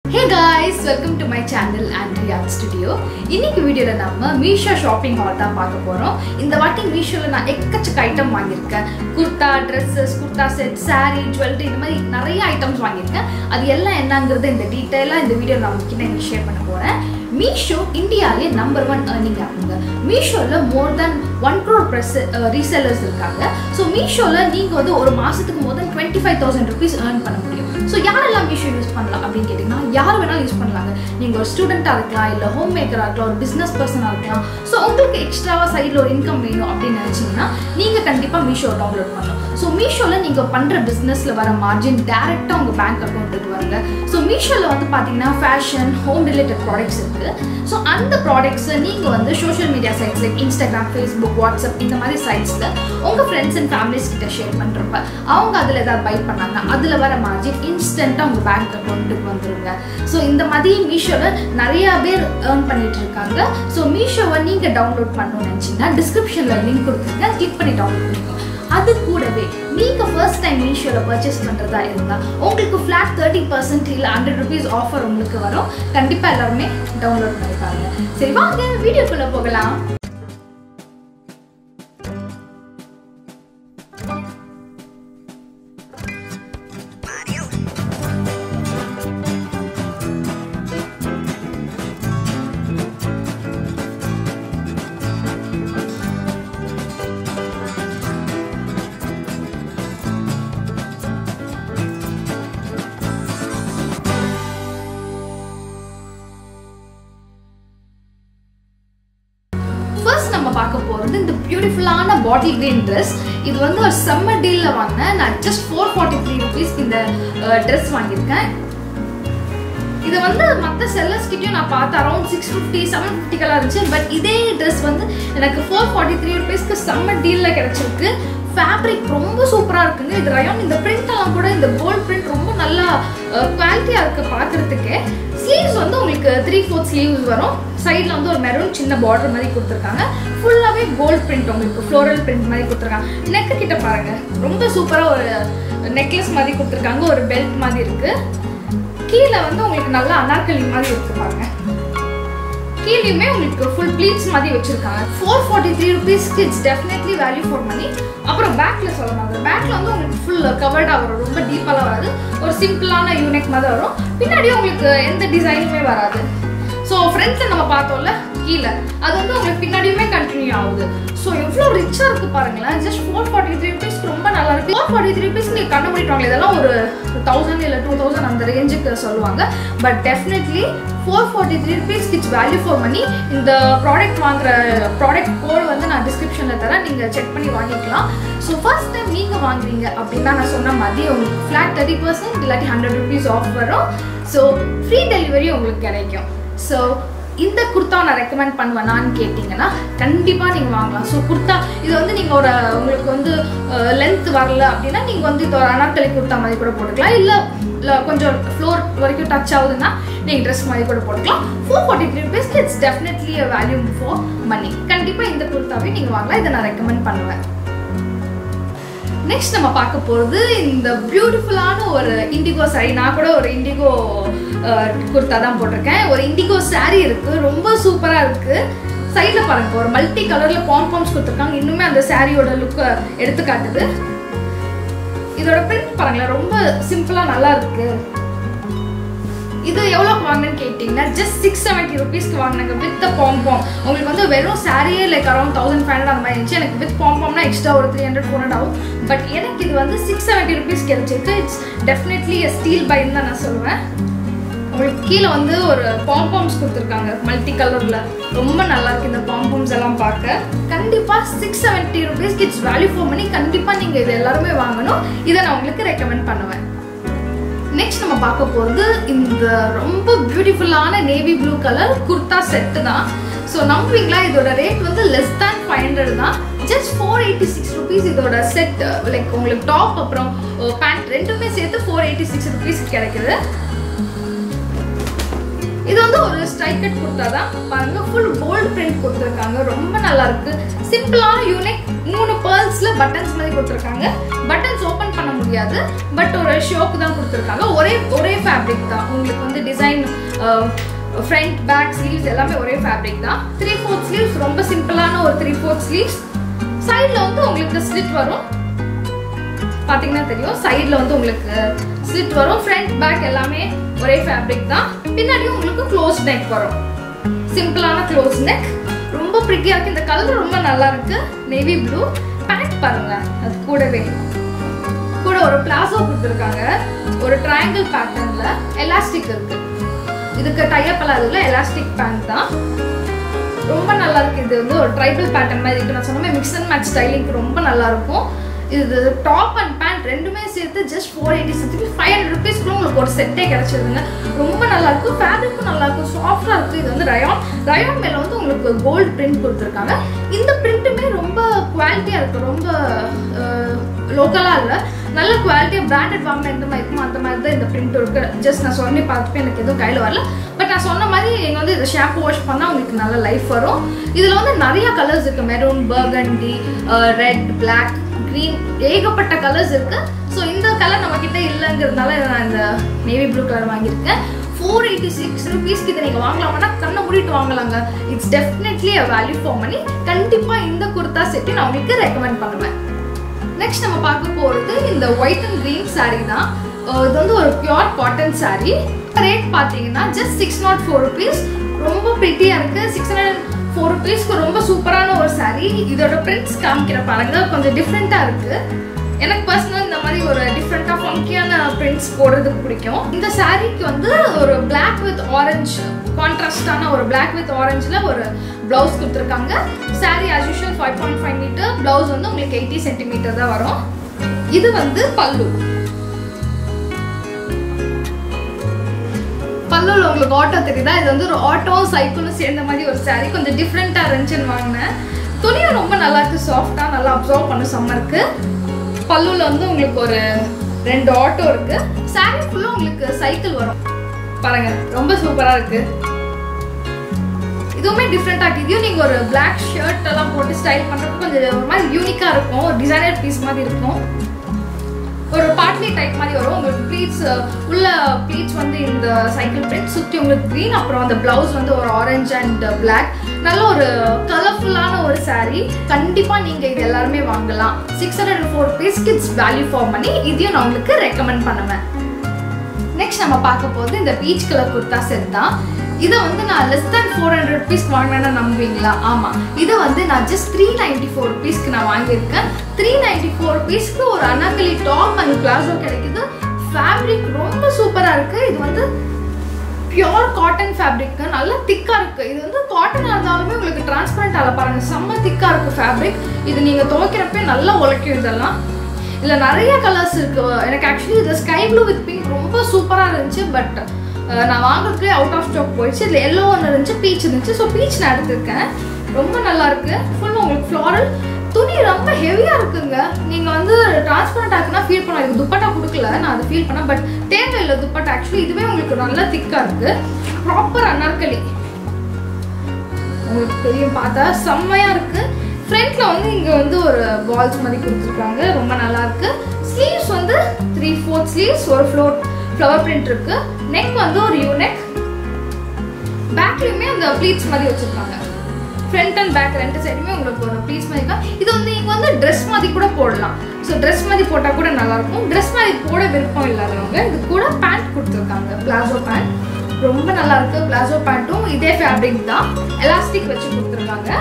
hey guys welcome to my channel and Riyadh studio இன்னைக்கு வீடியோவில் நம்ம மீஷோ ஷாப்பிங் ஹால் தான் பார்க்க போகிறோம் இந்த வாட்டி மீஷோவில் நான் எக்கச்சக்க ஐட்டம் வாங்கியிருக்கேன் kurta dresses kurta set saree jewellery இந்த மாதிரி நிறைய ஐட்டம்ஸ் வாங்கியிருக்கேன் அது எல்லாம் என்னங்கிறது இந்த டீட்டெயிலாக இந்த வீடியோ நான் உங்ககிட்ட இன்னைக்கு ஷேர் பண்ண போகிறேன் மீஷோ இந்தியாவிலே நம்பர் ஒன் ஏர்னிங் ஆகுங்க மீஷோவில் மோர் தென் ஒன் க்ரோர் ப்ரெஸ் ரீசெல்லர்ஸ் இருக்காங்க ஸோ மீஷோவில் நீங்கள் வந்து ஒரு மாதத்துக்கு more than twenty five thousand rupees earn பண்ண முடியும் ஸோ யாரெல்லாம் மீஷோ யூஸ் பண்ணலாம் அப்படின்னு கேட்டிங்கன்னா யார் வேணாலும் யூஸ் பண்ணலாங்க நீங்கள் ஒரு ஸ்டூடெண்ட்டாக இருக்கலாம் இல்லை ஹோம் மேக்கராக இருக்கலாம் ஒரு பிஸ்னஸ் பர்சனாக இருக்கலாம் ஸோ உங்களுக்கு எக்ஸ்ட்ராவாக சைடில் ஒரு இன்கம் வேணும் அப்படின்னு நினச்சிங்கன்னா நீங்கள் கண்டிப்பாக மீஷோ டவுன்லோட் பண்ணலாம் ஸோ மீஷோவில் நீங்கள் பண்ணுற பிஸ்னஸில் வர மார்ஜின் டேரெக்டாக உங்கள் பேங்க் அக்கௌண்ட்டுக்கு வருங்க ஸோ மீஷோவில் வந்து பார்த்தீங்கன்னா ஃபேஷன் ஹோம் ரிலேட்டட் ப்ராடக்ட்ஸ் இருக்குது ஸோ அந்த ப்ராடக்ட்ஸை நீங்கள் வந்து social media sites like Instagram Facebook WhatsApp இந்த மாதிரி சைட்ஸில் உங்கள் ஃப்ரெண்ட்ஸ் அண்ட் ஃபேமிலிஸ் கிட்ட ஷேர் பண்ணுறப்ப அவங்க அதில் ஏதாவது பை பண்ணாங்கன்னா அதில் வர மார்ஜின் இன்ஸ்டண்ட்டாக உங்கள் பேங்க் அக்கௌண்ட்டுக்கு வந்துருங்க ஸோ இந்த மாதிரி மீஷோவில் நிறையா பேர் ஏர்ன் பண்ணிட்டு இருக்காங்க ஸோ மீஷோவை நீங்கள் டவுன்லோட் பண்ணணும்னு நினச்சிங்கன்னா டிஸ்கிரிப்ஷனில் லிங்க் கொடுத்துருங்க கிளிக் பண்ணி டவுன்லோட் பண்ணிக்கோங்க அது கூடவே நீங்கள் ஃபர்ஸ்ட் டைம் மீஷோவில் பர்ச்சேஸ் பண்ணுறதா இருந்தால் உங்களுக்கு ஃப்ளாட் தேர்ட்டி பர்சன்ட் இல்லை ஹண்ட்ரட் ருபீஸ் ஆஃபர் உங்களுக்கு வரும் கண்டிப்பாக எல்லாருமே டவுன்லோட் பண்ணி பாருங்க சரி வாங்க வீடியோக்குள்ளே போகலாம் ஃபர்ஸ்ட் நம்ம பார்க்க போகிறது இந்த பியூட்டிஃபுல்லான பாட்டில் கிரீன் ட்ரெஸ் இது வந்து ஒரு செம்ம டீலில் வாங்கினேன் நான் ஜஸ்ட் ஃபோர் ஃபார்ட்டி த்ரீ ருபீஸ்க்கு இந்த ட்ரெஸ் வாங்கியிருக்கேன் இதை வந்து மற்ற செல்லர்ஸ் கிட்டயும் நான் பார்த்தேன் அரௌண்ட் சிக்ஸ் ஃபிஃப்டி செவன் ஃபிஃப்டிக்கெல்லாம் இருந்துச்சு பட் இதே ட்ரெஸ் வந்து எனக்கு ஃபோர் ஃபார்ட்டி த்ரீ ருபீஸ்க்கு செம்ம டீலில் கிடச்சிருக்கு ஃபேப்ரிக் ரொம்ப சூப்பராக இருக்குங்க இது ரயான் இந்த பிரிண்ட் எல்லாம் கூட இந்த கோல்ட் பிரிண்ட் ரொம்ப நல்லா குவாலிட்டியாக இருக்குது பார்க்குறதுக்கே ஸ்லீவ்ஸ் வந்து உங்களுக்கு த்ரீ ஃபோர்த் ஸ்லீவ்ஸ் வரும் சைடில் வந்து ஒரு மெரூன் சின்ன பார்டர் மாதிரி கொடுத்துருக்காங்க ஃபுல்லாகவே கோல்ட் பிரிண்ட் உங்களுக்கு ஃப்ளோரல் பிரிண்ட் மாதிரி கொடுத்துருக்காங்க நெக்கு கிட்ட பாருங்க ரொம்ப சூப்பராக ஒரு நெக்லஸ் மாதிரி கொடுத்துருக்காங்க ஒரு பெல்ட் மாதிரி இருக்கு கீழே வந்து உங்களுக்கு நல்லா அனார்கலி மாதிரி இருக்கு பாருங்க கீழேயுமே உங்களுக்கு ஃபுல் ப்ளீட்ஸ் மாதிரி வச்சிருக்காங்க ஃபோர் ஃபார்ட்டி த்ரீ ருபீஸ்க்கு it's definitely value for money அப்புறம் பேக்ல சொல்லணும் அந்த பேக்ல வந்து உங்களுக்கு ஃபுல் கவர்டாக வரும் ரொம்ப டீப்பாலாம் வராது ஒரு சிம்பிளான யூனிக் மாதிரி வரும் பின்னாடியும் உங்களுக்கு எந்த டிசைனுமே வராது ஸோ ஃப்ரண்ட்ஸில் நம்ம பார்த்தோம்ல கீழே அது வந்து உங்களுக்கு பின்னாடியுமே கண்டினியூ ஆகுது ஸோ எவ்வளோ ரிச்சாக இருக்குது பாருங்களேன் just four forty three rupees ரொம்ப நல்லா இருக்கு ஃபோர் ஃபார்ட்டி த்ரீ ருபீஸ் நீங்கள் கண்ண முடிட்டுவாங்க இதெல்லாம் ஒரு தௌசண்ட் இல்லை டூ தௌசண்ட் அந்த ரேஞ்சுக்கு சொல்லுவாங்க but definitely four forty three rupees it's value for money இந்த ப்ராடக்ட் வாங்குற ப்ராடக்ட் கோட் வந்து நான் டிஸ்கிரிப்ஷனில் தரேன் நீங்கள் செக் பண்ணி வாங்கிக்கலாம் ஸோ ஃபர்ஸ்ட் டைம் நீங்கள் வாங்குறீங்க அப்படின்னா நான் சொன்ன மாதிரி உங்களுக்கு ஃப்ளாட் தேர்ட்டி பர்சன்ட் இல்லாட்டி ஹண்ட்ரட் ருபீஸ் ஆஃப் வரும் ஸோ ஃப்ரீ டெலிவரி உங்களுக்கு கிடைக்கும் ஸோ இந்த குர்த்தா நான் ரெக்கமெண்ட் பண்ணுவேனான்னு கேட்டிங்கன்னா கண்டிப்பாக நீங்கள் வாங்கலாம் ஸோ குர்த்தா இது வந்து நீங்கள் ஒரு உங்களுக்கு வந்து லென்த் வரல அப்படின்னா நீங்கள் வந்து இது ஒரு அனார்கலி குர்த்தா மாதிரி கூட போட்டுக்கலாம் இல்லை இல்லை கொஞ்சம் ஃப்ளோர் வரைக்கும் டச் ஆகுதுன்னா நீங்கள் ட்ரெஸ் மாதிரி கூட போட்டுக்கலாம் ஃபோர் ஃபார்ட்டி த்ரீ ருபீஸ்க்கு it's definitely value for money கண்டிப்பாக இந்த குர்த்தாவே நீங்கள் வாங்கலாம் இதை நான் ரெக்கமெண்ட் பண்ணுவேன் நெக்ஸ்ட் நம்ம பார்க்க போகிறது இந்த பியூட்டிஃபுல்லான ஒரு இண்டிகோ சாரி நான் கூட ஒரு இண்டிகோ குர்த்தா தான் போட்டிருக்கேன் ஒரு இண்டிகோ சாரி இருக்கு ரொம்ப சூப்பராக இருக்கு சைடில் பாருங்க ஒரு மல்டி கலரில் பாம்பாம்ஸ் கொடுத்துருக்காங்க இன்னுமே அந்த சாரியோட லுக்கை எடுத்து காட்டுது இதோட பிரிண்ட் பாருங்களேன் ரொம்ப சிம்பிளாக நல்லா இருக்கு இது எவ்வளோக்கு வாங்கினேன்னு கேட்டிங்கன்னா ஜஸ்ட் சிக்ஸ் செவன்ட்டி ருபீஸ்க்கு வாங்கினாங்க வித் பாம்பாம் உங்களுக்கு வந்து வெறும் சாரியே like around thousand five hundred அந்த மாதிரி இருந்துச்சு எனக்கு வித் பாம்பாம்னா எக்ஸ்ட்ரா ஒரு த்ரீ ஹண்ட்ரட் ஃபோர் ஹண்ட்ரட் ஆகும் பட் எனக்கு இது வந்து சிக்ஸ் செவன்ட்டி ருபீஸ் கிடைச்சிருக்கு இட்ஸ் டெஃபினெட்லி எ ஸ்டீல் பைன்னு தான் நான் சொல்லுவேன் உங்களுக்கு கீழே வந்து ஒரு பாம்பாம்ஸ் கொடுத்துருக்காங்க மல்டி கலரில் ரொம்ப நல்லா இருக்கு இந்த பாம்பாம்ஸ் எல்லாம் பார்க்க கண்டிப்பாக சிக்ஸ் செவன்ட்டி ருபீஸ்க்கு இட்ஸ் வேல்யூ ஃபார் மணி கண்டிப்பாக நீங்கள் இது எல்லாருமே வாங்கணும் இதை நான் உங்களுக்கு ரெக்கமெண்ட் பண்ணுவேன் நெக்ஸ்ட் நம்ம பார்க்க போகிறது இந்த ரொம்ப பியூட்டிஃபுல்லான navy blue colour kurta set தான் ஸோ நம்புவீங்களா இதோட ரேட் வந்து லெஸ் தேன் ஃபைவ் ஹண்ட்ரட் தான் just four eighty six rupees இதோட செட் லைக் உங்களுக்கு டாப் அப்புறம் பேண்ட் ரெண்டுமே சேர்த்து ஃபோர் எயிட்டி சிக்ஸ் ருபீஸ் கிடைக்குது இது வந்து ஒரு ஸ்டைல் டைக்கட் குர்த்தா தான் பாருங்க ஃபுல் கோல்டு பிரிண்ட் கொடுத்துருக்காங்க ரொம்ப நல்லா இருக்கு சிம்பிளான யூனிக் மூணு பேர்ல்ஸ்ல பட்டன்ஸ் மாதிரி கொடுத்துருக்காங்க பட்டன்ஸ் ஓபன் பண்ண முடியாது பட் ஒரு ஷோக்கு தான் கொடுத்துருக்காங்க ஒரே ஒரே ஃபேப்ரிக் தான் உங்களுக்கு வந்து டிசைன் ஃப்ரண்ட் பேக் ஸ்லீவ்ஸ் எல்லாமே ஒரே ஃபேப்ரிக் தான் த்ரீ ஃபோர்த் ஸ்லீவ்ஸ் ரொம்ப சிம்பிளான ஒரு த்ரீ ஃபோர்த் ஸ்லீவ்ஸ் சைடில் வந்து உங்களுக்கு ஸ்லிட் வரும் பார்த்தீங்கன்னா தெரியும் சைடில் வந்து உங்களுக்கு ஸ்லிட் வரும் ஃப்ரண்ட் பேக் எல்லாமே ஒரே ஃபேப்ரிக் தான் பின்னாடியும் உங்களுக்கு க்ளோஸ் நெக் வரும் சிம்பிளான க்ளோஸ் நெக் ரொம்ப ப்ரிட்டியாக இருக்கு இந்த கலர் ரொம்ப நல்லா இருக்கு நேவி ப்ளூ பேண்ட் பாருங்க அது கூடவே கூட ஒரு பிளாசோ கொடுத்துருக்காங்க ஒரு ட்ரையாங்கிள் பேட்டர்ன்ல எலாஸ்டிக் இருக்கு இதுக்கு டைப் எல்லாம் இல்லை எலாஸ்டிக் பேண்ட் தான் ரொம்ப நல்லா இருக்கு இது வந்து ஒரு ட்ரைபல் பேட்டர்ன் மாதிரி இருக்கு நான் சொன்ன மாதிரி மிக்ஸ் அண்ட் மேட்ச் ஸ்டைலிங்க்கு ரொம்ப நல்லா இருக்கும் இது டாப் அண்ட் பேண்ட் ரெண்டுமே சேர்த்து just four eighty sixty five hundred ருபீஸ்க்குள்ள உங்களுக்கு ஒரு செட்டே கிடைச்சதுங்க ரொம்ப நல்லா இருக்கும் ஃபேப்ரிக்கும் நல்லா இருக்கும் சாஃப்டாக இருக்குது இது வந்து ரயான் ரயான் மேலே வந்து உங்களுக்கு கோல்டு பிரிண்ட் கொடுத்துருக்காங்க இந்த பிரிண்ட்டுமே ரொம்ப குவாலிட்டியாக இருக்குது ரொம்ப லோக்கலாக இல்லை நல்ல குவாலிட்டியாக பிராண்டட் வாங்கினா எந்த மாதிரி இருக்குமோ அந்த மாதிரி தான் இந்த பிரிண்ட் இருக்கு ஜஸ்ட் நான் சொன்னே பார்த்துப்பேன் எனக்கு எதுவும் கையில் வரல பட் நான் சொன்ன மாதிரி நீங்கள் வந்து இதை ஷாம்பு வாஷ் பண்ணால் உங்களுக்கு நல்ல லைஃப் வரும் இதில் வந்து நிறைய கலர்ஸ் இருக்குது maroon burgundy red black green ஏகப்பட்ட கலர்ஸ் இருக்கு ஸோ இந்த கலர் நம்ம கிட்ட இல்லைங்கிறதுனால நான் இந்த நேவி ப்ளூ கலர் வாங்கியிருக்கேன் ஃபோர் எயிட்டி சிக்ஸ் ருபீஸ்க்கு இதை நீங்கள் வாங்கலாம்னா கண்ணை மூடிட்டு வாங்கலாங்க it's definitely a value for money கண்டிப்பாக இந்த குர்தா செட்டு நான் உங்களுக்கு ரெக்கமெண்ட் பண்ணுவேன் நெக்ஸ்ட் நம்ம பார்க்க போகிறது இந்த ஒயிட் அண்ட் க்ரீன் saree தான் அஹ் இது வந்து ஒரு பியோர் காட்டன் saree ரேட் பார்த்தீங்கன்னா just six not four rupees ரொம்ப ப்ரிட்டியாக இருக்குது சிக்ஸ் ஹண்ட்ரட் ஃபோர் ருபீஸ்க்கு ரொம்ப சூப்பரான ஒரு saree இதோட பிரிண்ட்ஸ் காமிக்கிற பாருங்க கொஞ்சம் டிஃப்ரெண்ட்டாக இருக்குது எனக்கு பர்சனல் இந்த மாதிரி ஒரு டிஃப்ரெண்ட்டாக ஃபங்கியான பிரிண்ட்ஸ் போடுறதுக்கு பிடிக்கும் இந்த சாரீக்கு வந்து ஒரு பிளாக் வித் ஆரஞ்சு கான்ட்ராஸ்டான ஒரு பிளாக் வித் ஆரஞ்சில் ஒரு ப்ளவுஸ் கொடுத்துருக்காங்க sari as usual five point five metre blouse வந்து உங்களுக்கு எயிட்டி சென்டிமீட்டர் தான் வரும் இது வந்து பல்லு பல்லுல உங்களுக்கு ஆட்டோ தெரியுதா இது வந்து ஒரு ஆட்டோ சைக்கிளும் சேர்ந்த மாதிரி ஒரு saree கொஞ்சம் டிஃப்ரெண்ட்டாக இருந்துச்சுன்னு வாங்கினேன் துணியும் ரொம்ப நல்லா இருக்கு சாஃப்டாக நல்லா அப்சர்வ் பண்ண சம்மருக்கு பல்லுல வந்து உங்களுக்கு ஒரு ரெண்டு ஆட்டோ இருக்கு saree ஃபுல்லாக உங்களுக்கு சைக்கிள் வரும் பாருங்க ரொம்ப சூப்பரா இருக்கு இதுவுமே டிஃப்ரெண்டாக இருக்கு இதையும் நீங்கள் ஒரு பிளாக் ஷர்ட் எல்லாம் போட்டு ஸ்டைல் பண்ணுறதுக்கு கொஞ்சம் ஒரு மாதிரி யூனிக்காக இருக்கும் ஒரு டிசைனர் பீஸ் மாதிரி இருக்கும் ஒரு பார்ட்லி டைப் மாதிரி வரும் உங்களுக்கு ப்ளீட்ஸ் உள்ள ப்ளீட்ஸ் வந்து இந்த சைக்கிள் பிரிண்ட் சுற்றி உங்களுக்கு க்ரீன் அப்புறம் அந்த ப்ளவுஸ் வந்து ஒரு ஆரஞ்சு அண்ட் பிளாக் நல்ல ஒரு கலர்ஃபுல்லான ஒரு saree கண்டிப்பாக நீங்கள் இது எல்லாருமே வாங்கலாம் six hundred four rupees it's value for money இதையும் நான் உங்களுக்கு ரெக்கமெண்ட் பண்ணுவேன் நெக்ஸ்ட் நம்ம பார்க்க போகிறது இந்த பீச் கலர் குர்தா செட் தான் இதை வந்து நான் லெஸ் தேன் ஃபோர் ஹண்ட்ரட் ருபீஸ்க்கு வாங்கினேன்னு நம்புவீங்களா ஆமாம் இதை வந்து நான் ஜஸ்ட் த்ரீ நைன்டி ஃபோர் ருபீஸ்க்கு நான் வாங்கியிருக்கேன் த்ரீ நைன்டி ஃபோர் ருபீஸ்க்கு ஒரு அனாக்கலி டாப் அண்ட் பிளாசோ கிடைக்குது ஃபேப்ரிக் ரொம்ப சூப்பராக இருக்குது இது வந்து பியோர் காட்டன் ஃபேப்ரிக் நல்லா திக்காக இருக்குது இது வந்து காட்டனாக இருந்தாலுமே உங்களுக்கு டிரான்ஸ்பரண்ட் ஆல பாருங்க செம்ம திக்காக இருக்குது ஃபேப்ரிக் இது நீங்கள் துவைக்கிறப்ப நல்லா உழைக்கும் இதெல்லாம் இதில் நிறைய கலர்ஸ் இருக்கு எனக்கு ஆக்சுவலி இது ஸ்கை ப்ளூ வித் பிங்க் ரொம்ப சூப்பராக இருந்துச்சு பட் நான் வாங்குறதுக்கே அவுட் ஆஃப் ஸ்டாக் போயிடுச்சு இதில் எல்லோ ஒன்று இருந்துச்சு பீச் இருந்துச்சு ஸோ பீச் நான் எடுத்திருக்கேன் ரொம்ப நல்லா இருக்கு ஃபுல்லாக உங்களுக்கு ஃப்ளாரல் துணி ரொம்ப ஹெவியாக இருக்குங்க நீங்கள் வந்து டிரான்ஸ்பரண்ட் ஆகுனா ஃபீல் பண்ணலாம் இது துப்பட்டா கொடுக்கல நான் அதை ஃபீல் பண்ணேன் பட் தேவையில்லை துப்பட்டா ஆக்சுவலி இதுவே உங்களுக்கு நல்லா திக்காக இருக்கு ப்ராப்பர் அனார்கலி உங்களுக்கு தெரியும் பார்த்தா செம்மையாக இருக்கு ஃப்ரண்ட்ல வந்து இங்க வந்து ஒரு பால்ஸ் மாதிரி கொடுத்துருக்காங்க ரொம்ப நல்லா இருக்கு ஸ்லீவ்ஸ் வந்து த்ரீ ஃபோர்த் ஸ்லீவ்ஸ் ஒரு ஃப்ளோர் ஃப்ளவர் பிரிண்ட் இருக்கு நெக் வந்து ஒரு யூ நெக் பேக்லயுமே அந்த ப்ளீட்ஸ் மாதிரி வச்சிருக்காங்க ஃப்ரண்ட் அண்ட் பேக் ரெண்டு சைடுமே உங்களுக்கு ஒரு ப்ளீட்ஸ் மாதிரி இருக்கா இது வந்து இங்க வந்து ட்ரெஸ் மாதிரி கூட போடலாம் ஸோ ட்ரெஸ் மாதிரி போட்டால் கூட நல்லா இருக்கும் ட்ரெஸ் மாதிரி போட விருப்பம் இல்லாதவங்க இது கூட பேண்ட் கொடுத்துருக்காங்க பிளாசோ பேண்ட் ரொம்ப நல்லா இருக்கு பிளாசோ பேண்ட்டும் இதே ஃபேப்ரிக் தான் எலாஸ்டிக் வச்சு கொடுத்துருக்காங்க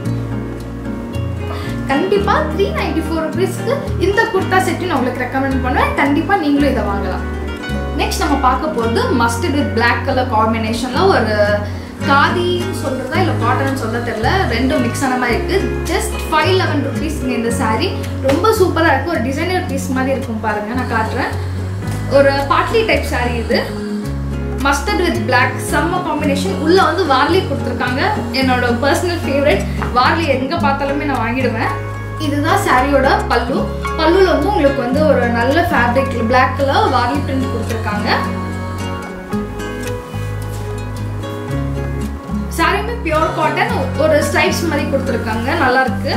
கண்டிப்பா த்ரீ நைன்டி ஃபோர் ருபீஸ்க்கு இந்த குர்தா செட்டு நான் உங்களுக்கு ரெக்கமெண்ட் பண்ணுவேன் கண்டிப்பா நீங்களும் இதை வாங்கலாம் நெக்ஸ்ட் நம்ம பார்க்க போகிறது மஸ்டர்ட் வித் பிளாக் கலர் காம்பினேஷனில் ஒரு காதின்னு சொல்கிறதா இல்லை காட்டன் சொல்ல தெரியல ரெண்டும் மிக்ஸ் ஆன மாதிரி இருக்குது ஜஸ்ட் ஃபைவ் லெவன் ருபீஸ்ங்க இந்த saree ரொம்ப சூப்பராக இருக்குது ஒரு டிசைனர் பீஸ் மாதிரி இருக்கும் பாருங்கள் நான் காட்டுறேன் ஒரு பார்ட்லி டைப் saree இது மஸ்டர்ட் வித் பிளாக் செம்ம காம்பினேஷன் உள்ள வந்து வார்லி கொடுத்துருக்காங்க என்னோட பர்சனல் ஃபேவரட் வார்லி எங்க பார்த்தாலுமே நான் வாங்கிடுவேன் இதுதான் சாரியோட பல்லு பல்லுல வந்து உங்களுக்கு வந்து ஒரு நல்ல fabric black colour Warli print கொடுத்துருக்காங்க பியோர் காட்டன் ஒரு ஸ்ட்ரைப்ஸ் மாதிரி கொடுத்துருக்காங்க நல்லா இருக்கு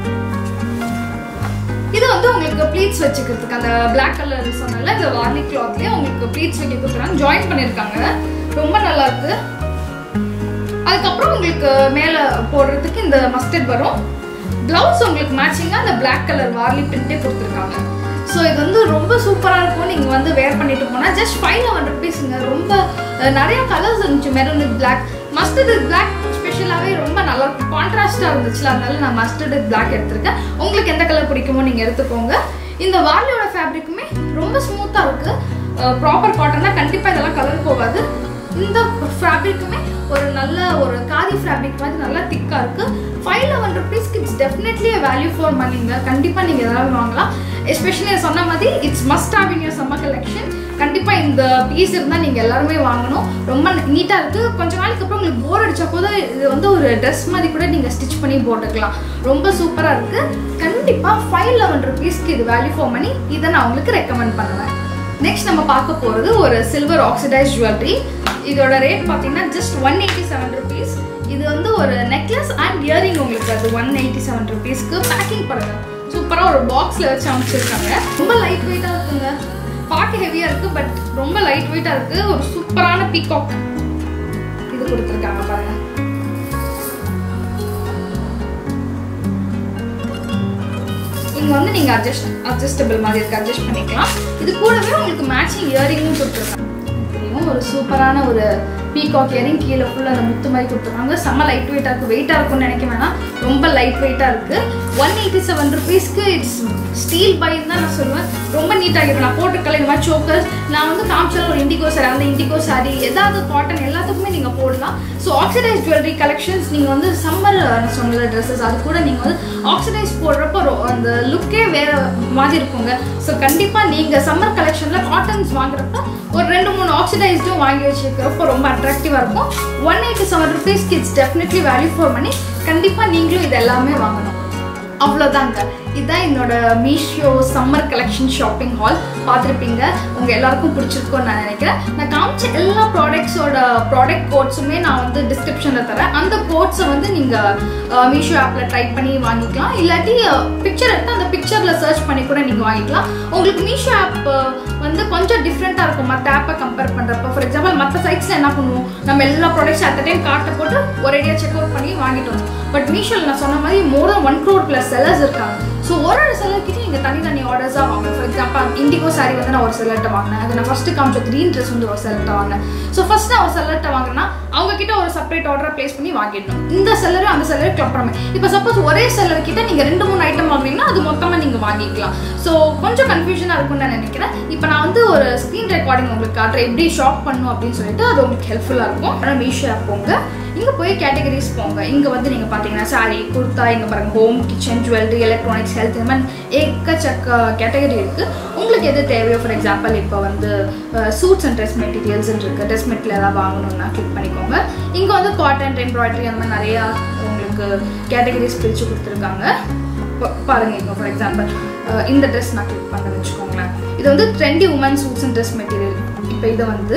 இது வந்து உங்களுக்கு ப்ளீட்ஸ் வச்சுக்கிறதுக்கு அந்த பிளாக் கலர் சொன்னல இந்த வார்னி கிளாத்லயே உங்களுக்கு ப்ளீட்ஸ் வைக்க கொடுக்குறாங்க ஜாயின் பண்ணிருக்காங்க ரொம்ப நல்லா இருக்கு அதுக்கப்புறம் உங்களுக்கு மேல போடுறதுக்கு இந்த மஸ்டர்ட் வரும் பிளவுஸ் உங்களுக்கு மேட்சிங்கா அந்த பிளாக் கலர் வார்லி பிரிண்டே கொடுத்துருக்காங்க ஸோ இது வந்து ரொம்ப சூப்பராக இருக்கும் நீங்கள் வந்து வேர் பண்ணிட்டு போனால் ஜஸ்ட் ஃபைவ் ஹண்ட்ரட் ருபீஸுங்க ரொம்ப அஹ், நிறைய கலர்ஸ் இருந்துச்சு maroon with black mustard with black ஸ்பெஷலாகவே ரொம்ப நல்லா இருக்கும் கான்ட்ராஸ்டாக இருந்துச்சுல அதனால நான் மஸ்டர்ட் வித் பிளாக் எடுத்திருக்கேன் உங்களுக்கு எந்த கலர் பிடிக்குமோ நீங்கள் எடுத்துக்கோங்க இந்த வார்லியோட ஃபேப்ரிக்குமே ரொம்ப ஸ்மூத்தாக இருக்குது ப்ராப்பர் காட்டன்னா கண்டிப்பாக இதெல்லாம் கலர் போகாது இந்த ஃபேப்ரிக்குமே ஒரு நல்ல ஒரு காதி ஃபேப்ரிக் மாதிரி நல்லா திக்காக இருக்கு ஃபைவ் லெவன் ருபீஸ்க்கு இட்ஸ் டெஃபினெட்லி வேல்யூ ஃபார் மணிங்க கண்டிப்பாக நீங்கள் எதாவது வாங்கலாம் எஸ்பெஷலி சொன்ன மாதிரி it's must have in your summer collection கண்டிப்பாக இந்த பீஸ் இருந்தால் நீங்கள் எல்லாருமே வாங்கணும் ரொம்ப நீட்டாக இருக்குது கொஞ்ச நாளைக்கு அப்புறம் உங்களுக்கு போர் அடிச்ச போது இது வந்து ஒரு ட்ரெஸ் மாதிரி கூட நீங்கள் ஸ்டிச் பண்ணி போட்டுக்கலாம் ரொம்ப சூப்பராக இருக்குது கண்டிப்பாக ஃபைவ் லெவன் ருபீஸ்க்கு இது வேல்யூ ஃபார் மணி இதை நான் உங்களுக்கு ரெக்கமெண்ட் பண்ணுவேன் நெக்ஸ்ட் நம்ம பார்க்க போகிறது ஒரு சில்வர் ஆக்சிடைஸ் ஜுவல்லரி இதோட ரேட் பார்த்தீங்கன்னா just one eighty seven rupees இது வந்து ஒரு நெக்லஸ் அண்ட் இயரிங் உங்களுக்கு அது ஒன் எயிட்டி செவன் ருபீஸ்க்கு பேக்கிங் பாருங்க சூப்பராக ஒரு பாக்ஸில் வச்சு அமைச்சிருக்காங்க ரொம்ப லைட் வெயிட்டாக இருக்குங்க பார்க்க ஹெவியாக இருக்குது பட் ரொம்ப லைட் வெயிட்டாக இருக்குது ஒரு சூப்பரான பீகாக் இது கொடுத்துருக்காங்க பாருங்க இங்க வந்து நீங்க அட்ஜஸ்ட் அட்ஜஸ்டபிள் மாதிரி இருக்கு அட்ஜஸ்ட் பண்ணிக்கலாம் இது கூடவே உங்களுக்கு மேட்சிங் இயரிங்கும் கொடுத்துருக்காங்க தெரியும் ஒரு சூப்பரான ஒரு பீகாக் இயரிங் கீழே ஃபுல்லாக அந்த முத்து மாதிரி கொடுத்துருக்காங்க செம்ம லைட் வெயிட்டாக இருக்குது வெயிட்டாக இருக்கும்னு நினைக்க வேணாம் ரொம்ப லைட் வெயிட்டாக இருக்குது ஒன் எயிட்டி செவன் ருபீஸ்க்கு இட்ஸ் ஸ்டீல் பைன்னு தான் நான் சொல்லுவேன் ரொம்ப நீட்டாக இருக்கும் நான் போட்டிருக்கல இந்த மாதிரி சோக்கர்ஸ் நான் வந்து காமிச்சாலும் ஒரு இண்டிகோ சாரி அந்த இண்டிகோ சாரி ஏதாவது காட்டன் எல்லாத்துக்குமே நீங்கள் போடலாம் ஸோ ஆக்சிடைஸ் ஜுவல்லரி கலெக்ஷன்ஸ் நீங்கள் வந்து சம்மர் சொன்ன ட்ரெஸ்ஸஸ் அது கூட நீங்கள் வந்து ஆக்சிடைஸ் போடுறப்போ ரொ- அந்த லுக்கே வேறு மாதிரி இருக்குங்க ஸோ கண்டிப்பாக நீங்கள் சம்மர் கலெக்ஷனில் காட்டன்ஸ் வாங்குறப்ப ஒரு ரெண்டு மூணு ஆக்சிடைஸ்டும் வாங்கி வச்சுக்கிறப்போ ரொம்ப அட்ராக்டிவாக இருக்கும் one eighty seven rupees it's definitely value for money கண்டிப்பாக நீங்களும் இது எல்லாமே வாங்கணும் அவ்வளோதாங்க இதுதான் என்னோட Meesho summer collection shopping haul பார்த்துருப்பீங்க உங்கள் எல்லாருக்கும் பிடிச்சிருக்கும்னு நான் நினைக்கிறேன் நான் காமிச்ச எல்லா ப்ராடக்ட்ஸோட ப்ராடக்ட் கோட்ஸுமே நான் வந்து டிஸ்கிரிப்ஷனில் தரேன் அந்த கோட்ஸை வந்து நீங்கள் மீஷோ ஆப்பில் டைப் பண்ணி வாங்கிக்கலாம் இல்லாட்டி பிக்சர் எடுத்து அந்த பிக்சரில் சர்ச் பண்ணி கூட நீங்கள் வாங்கிக்கலாம் உங்களுக்கு மீஷோ ஆப் வந்து கொஞ்சம் டிஃப்ரெண்ட்டாக இருக்கும் மற்ற ஆப்பை கம்பேர் பண்ணுறப்ப ஃபார் எக்ஸாம்பிள் மற்ற சைட்ஸில் என்ன பண்ணுவோம் நம்ம எல்லா ப்ராடக்ட்ஸ் அட் டைம் கார்ட்டை போட்டு ஒரேடியாக செக் அவுட் பண்ணி வாங்கிட்டு வந்தோம் பட் மீஷோவில் நான் சொன்ன மாதிரி more than one crore plus sellers இருக்காங்க ஸோ ஒரு ஒரு செல்லர்கிட்ட நீங்கள் தனி தனி ஆர்டர்ஸாக வாங்கணும் ஃபார் எக்ஸாம்பிள் இண்டிகோ சாரி வந்து நான் ஒரு செல்லர்ட்ட வாங்கினேன் அது நான் ஃபஸ்ட்டு காமிச்ச க்ரீன் ட்ரெஸ் வந்து ஒரு செல்லர்ட்ட வாங்கினேன் ஸோ ஃபர்ஸ்ட் நான் ஒரு செல்லர்ட்ட வாங்கினா அவங்க கிட்ட ஒரு செப்பரேட் ஆர்டரை ப்ளேஸ் பண்ணி வாங்கிடணும் இந்த செல்லரும் அந்த செல்லரும் கிளப்புறமே இப்போ சப்போஸ் ஒரே செல்லர் கிட்ட நீங்கள் ரெண்டு மூணு ஐட்டம் வாங்குறீங்கன்னா அது மொத்தமாக நீங்கள் வாங்கிக்கலாம் ஸோ கொஞ்சம் கன்ஃபியூஷனாக இருக்கும்னு நான் நினைக்கிறேன் இப்போ நான் வந்து ஒரு ஸ்க்ரீன் ரெக்கார்டிங் உங்களுக்கு காட்டுறேன் எப்படி ஷாப் பண்ணும் அப்படின்னு சொல்லிட்டு அது உங்களுக்கு ஹெல்ப்ஃபுல்லாக இருக்கும் ஆனால் மீஷோ ஆப் போங்க இங்கே போய் கேட்டகரிஸ் போங்க இங்கே வந்து நீங்கள் பார்த்தீங்கன்னா சாரி குர்தா இங்கே பாருங்க home kitchen jewellery electronics health இந்த மாதிரி ஏக்கச்சக்க கேட்டகரி இருக்குது உங்களுக்கு எது தேவையோ ஃபார் எக்ஸாம்பிள் இப்போ வந்து சூட்ஸ் அண்ட் ட்ரெஸ் மெட்டீரியல்ஸ் இருக்குது ட்ரெஸ் மெட்டீரியல் ஏதாவது வாங்கணும்னா கிளிக் பண்ணிக்கோங்க இங்கே வந்து காட்டன் எம்ப்ராய்டரி அந்த மாதிரி நிறையா உங்களுக்கு கேட்டகரிஸ் பிரித்து கொடுத்துருக்காங்க பா- பாருங்க இப்போ ஃபார் எக்ஸாம்பிள் இந்த ட்ரெஸ் நான் கிளிக் பண்ண வச்சுக்கோங்களேன் இது வந்து trendy women suits and dress material இப்போ இதை வந்து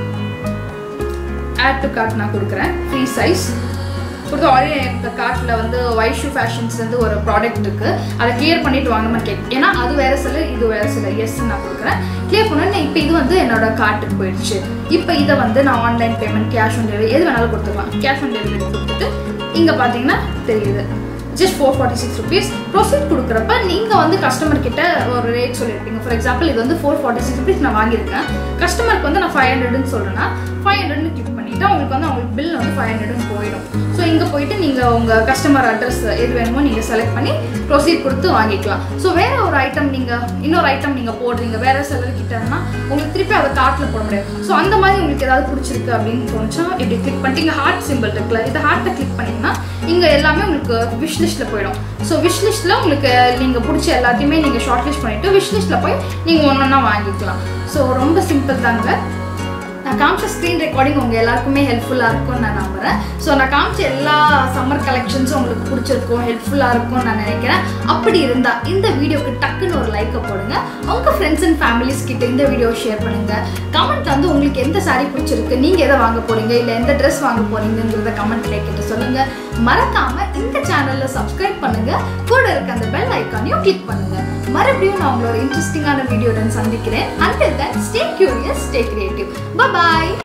ஆட் டு கார்ட் நான் கொடுக்குறேன் ஃப்ரீ சைஸ் கொடுத்து ஆல்ரெடி இந்த கார்ட்டில் வந்து வைஷு ஃபேஷன்ஸ்லேருந்து ஒரு ப்ராடக்ட் இருக்குது அதை கிளியர் பண்ணிட்டு வாங்கணும்னு கேட்கு ஏன்னா அது வேறு சில இது வேறு சில எஸ் நான் கொடுக்குறேன் கிளியர் பண்ணோன்னே இப்போ இது வந்து என்னோட கார்ட்டுக்கு போயிடுச்சு இப்போ இதை வந்து நான் online payment cash on delivery எது வேணாலும் கொடுத்துக்கலாம் கேஷ் ஆன் டெலிவரி கொடுத்துட்டு இங்கே பார்த்தீங்கன்னா தெரியுது just four forty six rupees proceed கொடுக்குறப்ப நீங்கள் வந்து கஸ்டமர் கிட்ட ஒரு ரேட் சொல்லியிருப்பீங்க ஃபார் எக்ஸாம்பிள் இது வந்து ஃபோர் ஃபார்ட்டி சிக்ஸ் ருபீஸ் நான் வாங்கியிருக்கேன் கஸ்டமருக்கு வந்து நான் ஃபைவ் ஹண்ட்ரட்னு சொல்கிறேன்னா ஃபைவ் ஹண்ட்ரட்னு கிளிக் பண்ணிவிட்டு அவங்களுக்கு வந்து அவங்களுக்கு பில் வந்து ஃபைவ் ஹண்ட்ரட்னு போயிடும் ஸோ இங்கே போயிட்டு நீங்கள் உங்கள் கஸ்டமர் அட்ரஸ் எது வேணுமோ நீங்கள் செலக்ட் பண்ணி ப்ரொசீட் கொடுத்து வாங்கிக்கலாம் ஸோ வேற ஒரு ஐட்டம் நீங்கள் இன்னொரு ஐட்டம் நீங்கள் போடுறீங்க வேற செலர் கிட்டனா உங்களுக்கு திருப்பி அதை கார்ட்டில் போட முடியாது ஸோ அந்த மாதிரி உங்களுக்கு ஏதாவது பிடிச்சிருக்கு அப்படின்னு தோணுச்சுன்னா இப்படி கிளிக் பண்ணிட்டு இங்கே ஹார்ட் சிம்பிள் இருக்குல்ல இந்த ஹார்ட்டை கிளிக் பண்ணிங்கன்னா இங்கே எல்லாமே உங்களுக்கு விஷ் லிஸ்ட்டில் போயிடும் ஸோ விஷ் லிஸ்ட்டில் உங்களுக்கு நீங்கள் பிடிச்ச எல்லாத்தையுமே நீங்கள் ஷார்ட் லிஸ்ட் பண்ணிவிட்டு விஷ் லிஸ்ட்டில் போய் நீங்கள் ஒன்று ஒன்றா வாங்கிக்கலாம் ஸோ ரொம்ப சிம்பிள் தாங்க நான் காமிச்ச ஸ்க்ரீன் ரெக்கார்டிங் உங்கள் எல்லாருக்குமே ஹெல்ப்ஃபுல்லாக இருக்கும்னு நான் நம்புகிறேன் ஸோ நான் காமிச்ச எல்லா சம்மர் கலெக்ஷன்ஸும் உங்களுக்கு பிடிச்சிருக்கும் ஹெல்ப்ஃபுல்லாக இருக்கும்னு நான் நினைக்கிறேன் அப்படி இருந்தால் இந்த வீடியோக்கு டக்குன்னு ஒரு லைக்கை போடுங்க உங்கள் ஃப்ரெண்ட்ஸ் அண்ட் ஃபேமிலிஸ் கிட்ட இந்த வீடியோ ஷேர் பண்ணுங்கள் கமெண்ட் வந்து உங்களுக்கு எந்த saree பிடிச்சிருக்கு நீங்கள் எதை வாங்க போகிறீங்க இல்லை எந்த ட்ரெஸ் வாங்க போகிறீங்கிறத கமெண்ட்ல கேட்டு சொல்லுங்கள் மறக்காமல் இந்த சேனலில் சப்ஸ்கிரைப் பண்ணுங்கள் கூட இருக்க அந்த பெல் ஐக்கானையும் கிளிக் பண்ணுங்கள் மறுபடியும் நான் உங்களோட இன்ட்ரெஸ்டிங்கான வீடியோடன் சந்திக்கிறேன் until then stay curious stay creative bye bye